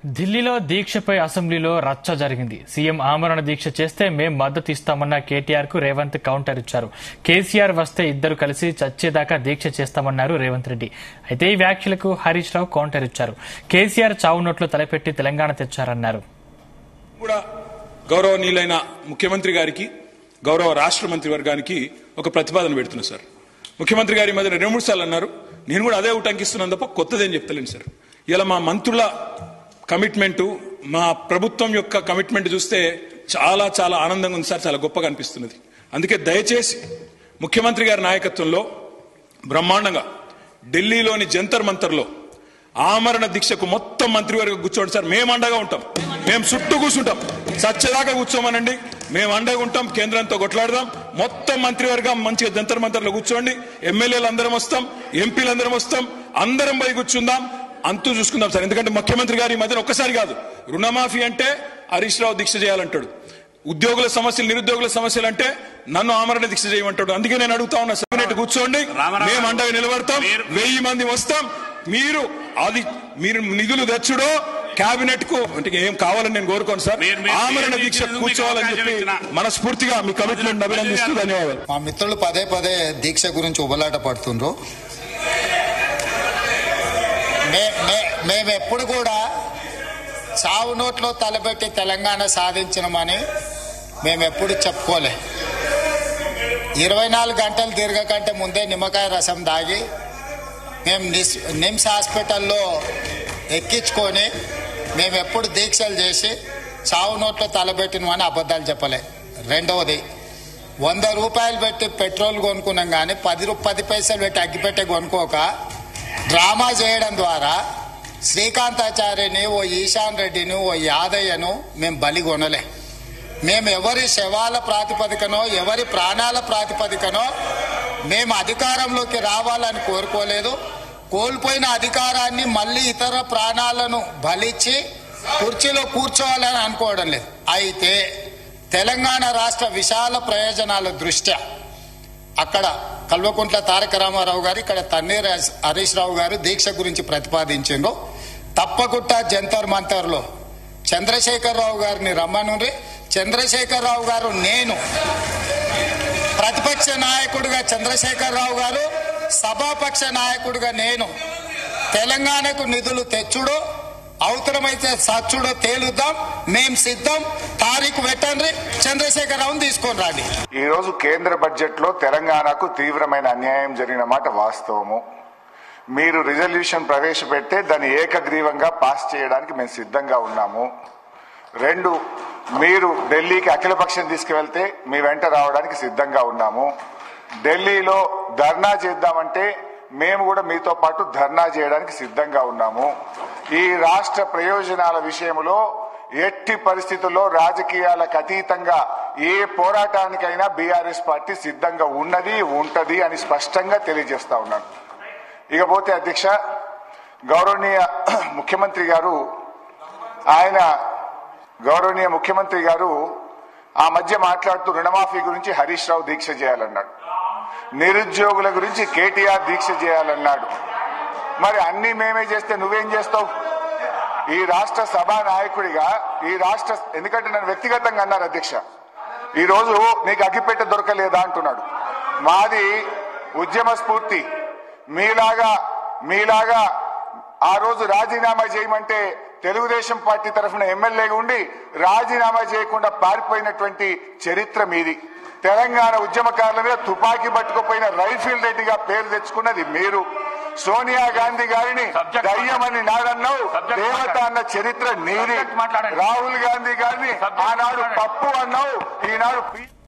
ఢిల్లీలో దీక్షపై అసెంబ్లీలో రచ్చ జరిగింది సీఎం ఆమరణ దీక్ష చేస్తే మేం మద్దతు ఇస్తామన్న కేటీఆర్ కు రేవంత్ కౌంటర్ ఇచ్చారు కేసీఆర్ వస్తే ఇద్దరు కలిసి చచ్చేదాకా దీక్ష చేస్తామన్నారు రేవంత్ రెడ్డి అయితే ఈ వ్యాఖ్యలకు హరీష్ రావు కౌంటర్ ఇచ్చారు కేసీఆర్ చావు నోట్లు తలపెట్టి తెలంగాణ తెచ్చారన్నారు కూడా గౌరవనీయులైన ముఖ్యమంత్రి గారికి గౌరవ రాష్ట్ర మంత్రి వర్గానికి ఒక ప్రతిపాదన పెడుతున్నా సార్ ముఖ్యమంత్రి గారి మధ్య రెండు మూడు సార్లు అన్నారు నేను కూడా అదే ఉటంకిస్తున్నాను తప్ప కొత్తదేం చెప్తలేను సార్ ఇలా మా మంత్రుల కమిట్మెంట్ మా ప్రభుత్వం యొక్క కమిట్మెంట్ చూస్తే చాలా చాలా ఆనందంగా ఉంది సార్ చాలా గొప్పగా అనిపిస్తున్నది అందుకే దయచేసి ముఖ్యమంత్రి గారి నాయకత్వంలో బ్రహ్మాండంగా ఢిల్లీలోని జంతర్ మంతర్లో ఆమరణ దీక్షకు మొత్తం మంత్రివర్గం కూర్చోండి సార్ మేము అండగా ఉంటాం మేము చుట్టూ కూర్చుంటాం సత్యదాకా కూర్చోమనండి మేము అండగా ఉంటాం కేంద్రంతో కొట్లాడదాం మొత్తం మంత్రివర్గం మంచిగా జంతర్ మంతర్లో కూర్చోండి ఎమ్మెల్యేలు అందరం వస్తాం ఎంపీలు అందరం వస్తాం అందరం పోయి కూర్చుందాం అంతూ చూసుకుందాం సార్ ఎందుకంటే ముఖ్యమంత్రి గారి ఈ మధ్యన ఒక్కసారి కాదు రుణమాఫీ అంటే హరీష్ రావు దీక్ష చేయాలంటాడు ఉద్యోగుల సమస్యలు నిరుద్యోగుల సమస్యలు అంటే నన్ను ఆమరణ దీక్ష చేయమంటాడు అందుకే నేను అడుగుతా ఉన్నా సభ్యునట్టు కూర్చోండి రామారావు మేము అండగా నిలబడతాం మీరు- వెయ్యి మంది వస్తాం మీరు అది మీరు నిధులు తెచ్చుడో కేబినెట్ కు అంటే ఏం కావాలని నేను కోరుకోను సార్ మీరు- మీరు- ఆమరణ మీరు దీక్ష మీకు కూర్చోవాలని అవకాశం చెప్పి ఇచ్చినా. మనస్ఫూర్తిగా మీ కమిట్మెంట్ అభినందిస్తూ ధన్యవాదాలు మా మిత్రులు పదే పదే దీక్ష గురించి ఉబలాట పడుతుండ్రు మే- మే- మేము ఎప్పుడు కూడా చావు నోట్లో తలపెట్టి తెలంగాణ సాధించినమని మేము ఎప్పుడు చెప్పుకోలే ఇరవై నాలుగు గంటలు తిరగకంటే ముందే నిమ్మకాయ రసం దాగి మేము నిస్ నిమ్స్ హాస్పిటల్లో ఎక్కించుకొని మేము ఎప్పుడు దీక్షలు చేసి చావు నోట్లో తలపెట్టినమని అబద్ధాలు చెప్పలే రెండవది వంద రూపాయలు పెట్టి పెట్రోల్ కొనుక్కున్నాం కానీ పది రూ పది పైసలు పెట్టి అగ్గిపెట్టే కొనుక్కోక డ్రామా చేయడం ద్వారా శ్రీకాంతాచార్యని ఓ ఈశాన్ రెడ్డిని ఓ యాదయ్యను మేము బలి కొనలే మేము ఎవరి శవాల ప్రాతిపదికనో ఎవరి ప్రాణాల ప్రాతిపదికనో మేము అధికారంలోకి రావాలని కోరుకోలేదు కోల్పోయిన అధికారాన్ని మళ్ళీ ఇతర ప్రాణాలను బలిచ్చి కుర్చీలో కూర్చోవాలని అనుకోవడం లేదు అయితే తెలంగాణ రాష్ట్ర విశాల ప్రయోజనాల దృష్ట్యా అక్కడ కల్వకుంట్ల తారక రామారావు గారు ఇక్కడ తన్నీర్ హరీష్ రావు గారు దీక్ష గురించి ప్రతిపాదించిండ్రు తప్పకుండా జంతర్ మంతర్లో చంద్రశేఖరరావు గారిని రమ్మనుండ్రి చంద్రశేఖరరావు గారు నేను ప్రతిపక్ష నాయకుడిగా చంద్రశేఖరరావు గారు సభాపక్ష నాయకుడిగా నేను తెలంగాణకు నిధులు తెచ్చుడు అవసరమైతే సచ్చుడో తేలుద్దాం మేం సిద్ధం తారీఖు పెట్టండి చంద్రశేఖరరావుని తీసుకొని రండి ఈ రోజు కేంద్ర బడ్జెట్ లో తెలంగాణకు తీవ్రమైన అన్యాయం జరిగిన మాట వాస్తవము మీరు రిజల్యూషన్ ప్రవేశపెడితే దాన్ని ఏకగ్రీవంగా పాస్ చేయడానికి మేము సిద్ధంగా ఉన్నాము రెండు మీరు ఢిల్లీకి అఖిలపక్షం తీసుకువెళ్తే మీ వెంట రావడానికి సిద్ధంగా ఉన్నాము ఢిల్లీలో ధర్నా చేద్దామంటే మేము కూడా మీతో పాటు ధర్నా చేయడానికి సిద్ధంగా ఉన్నాము ఈ రాష్ట్ర ప్రయోజనాల విషయంలో ఎట్టి పరిస్థితుల్లో రాజకీయాలకు అతీతంగా ఏ పోరాటానికైనా బీఆర్ఎస్ పార్టీ సిద్ధంగా ఉన్నది ఉంటది అని స్పష్టంగా తెలియజేస్తా ఉన్నాను ఇకపోతే అధ్యక్ష గౌరవనీయ ముఖ్యమంత్రి గారు ఆయన గౌరవనీయ ముఖ్యమంత్రి గారు ఆ మధ్య మాట్లాడుతూ రుణమాఫీ గురించి హరీష్ రావు దీక్ష చేయాలన్నాడు నిరుద్యోగుల గురించి కేటీఆర్ దీక్ష చేయాలన్నాడు మరి అన్ని మేమే చేస్తే నువ్వేం చేస్తావు ఈ రాష్ట్ర సభా నాయకుడిగా ఈ రాష్ట్ర ఎందుకంటే నన్ను వ్యక్తిగతంగా అన్నారు అధ్యక్ష ఈ రోజు నీకు అగ్గిపెట్టె దొరకలేదా అంటున్నాడు మాది ఉద్యమ స్ఫూర్తి మీలాగా మీలాగా ఆ రోజు రాజీనామా చేయమంటే తెలుగుదేశం పార్టీ తరఫున ఎమ్మెల్యేగా ఉండి రాజీనామా చేయకుండా పారిపోయినటువంటి చరిత్ర మీది తెలంగాణ ఉద్యమకారుల మీద తుపాకీ పట్టుకుపోయిన రైఫిల్ రెడ్డిగా పేరు తెచ్చుకున్నది మీరు సోనియా గాంధీ గారిని Subject దయ్యమని నాడన్నావు Subject దేవత అన్న చరిత్ర నీది Subject మాట్లాడండి. రాహుల్ గాంధీ గారిని Subject ఆనాడు మాట్లాడండి. పప్పు అన్నావు ఈనాడు పి-